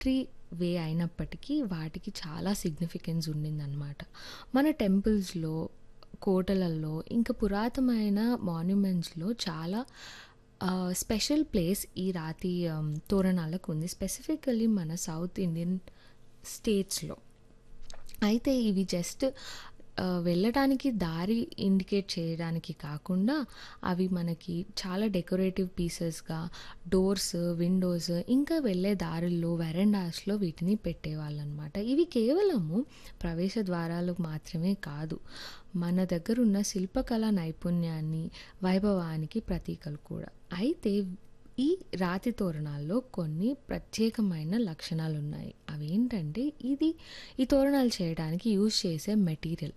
military వే అయినప్పటికీ వాటికి చాలా సిగ్నిఫికెన్స్ ఉండిందనమాట మన టెంపుల్స్లో కోటలల్లో ఇంకా పురాతనమైన మాన్యుమెంట్స్లో చాలా స్పెషల్ ప్లేస్ ఈ రాతి ఆమ్, తోరణాలకు ఉంది స్పెసిఫికలీ మన సౌత్ ఇండియన్ స్టేట్స్లో అయితే ఇవి జస్ట్ ఆ, వెళ్ళటానికి దారి ఇండికేట్ చేయడానికి కాకుండా అవి మనకి చాలా డెకరేటివ్ పీసెస్గా డోర్స్ విండోస్ ఇంకా వెళ్ళే దారుల్లో వెరండాస్లో వీటిని పెట్టేవాళ్ళు అనమాట ఇవి కేవలము ప్రవేశ ద్వారాలు మాత్రమే కాదు మన దగ్గర ఉన్న శిల్పకళ నైపుణ్యాన్ని వైభవానికి ప్రతీకలు కూడా అయితే ఈ రాతి తోరణాల్లో కొన్ని ప్రత్యేకమైన లక్షణాలు ఉన్నాయి అవి ఏంటంటే ఇది ఈ తోరణాలు చేయడానికి యూజ్ చేసే మెటీరియల్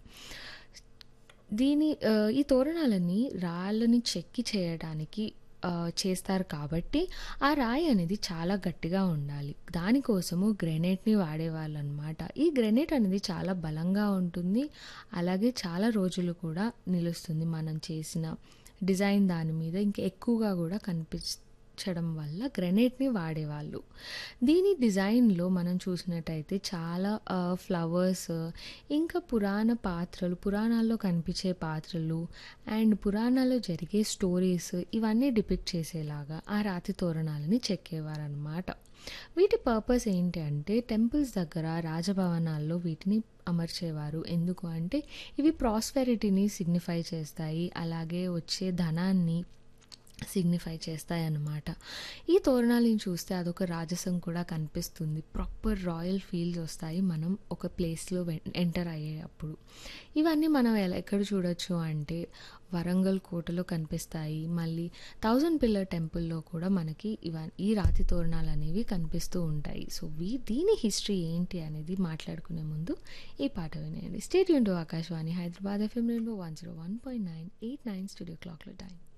దీని ఆ, ఈ తోరణాలని రాళ్ళని చెక్కి చేయడానికి ఆ, చేస్తారు కాబట్టి ఆ రాయి అనేది చాలా గట్టిగా ఉండాలి దానికోసము గ్రెనేట్ని వాడేవాళ్ళు అనమాట ఈ గ్రెనేట్ అనేది చాలా బలంగా ఉంటుంది అలాగే చాలా రోజులు కూడా నిలుస్తుంది మనం చేసిన డిజైన్ దాని మీద ఇంకా ఎక్కువగా కూడా కనిపించడం వల్ల గ్రెనేట్ని వాడేవాళ్ళు దీని డిజైన్లో మనం చూసినట్టయితే చాలా ఫ్లవర్స్ ఇంకా పురాణ పాత్రలు పురాణాల్లో కనిపించే పాత్రలు అండ్ పురాణాల్లో జరిగే స్టోరీస్ ఇవన్నీ డిపిక్ట్ చేసేలాగా ఆ రాతి తోరణాలని చెక్కేవారనమాట వీటి పర్పస్ ఏంటి అంటే టెంపుల్స్ దగ్గర రాజభవనాల్లో వీటిని అమర్చేవారు ఎందుకు అంటే ఇవి ప్రాస్పెరిటీని సిగ్నిఫై చేస్తాయి అలాగే వచ్చే ధనాన్ని సిగ్నిఫై చేస్తాయి అన్నమాట ఈ తోరణాలను చూస్తే అదొక రాజసం కూడా కనిపిస్తుంది ప్రాపర్ రాయల్ ఫీల్స్ వస్తాయి మనం ఒక ప్లేస్లో ఎంటర్ అయ్యేటప్పుడు ఇవన్నీ మనం ఎలా ఎక్కడ చూడొచ్చు అంటే వరంగల్ కోటలో కనిపిస్తాయి మళ్ళీ థౌజండ్ పిల్లర్ టెంపుల్లో కూడా మనకి ఇవ ఈ రాతి తోరణాలు అనేవి కనిపిస్తూ ఉంటాయి సో వీ దీని హిస్టరీ ఏంటి అనేది మాట్లాడుకునే ముందు ఈ పాట వినేయండి స్టేట్ యూన్ టు ఆకాశవాణి హైదరాబాద్ ఎఫ్ఎం రెండు one zero one point nine eight nine studio క్లాక్లో టైం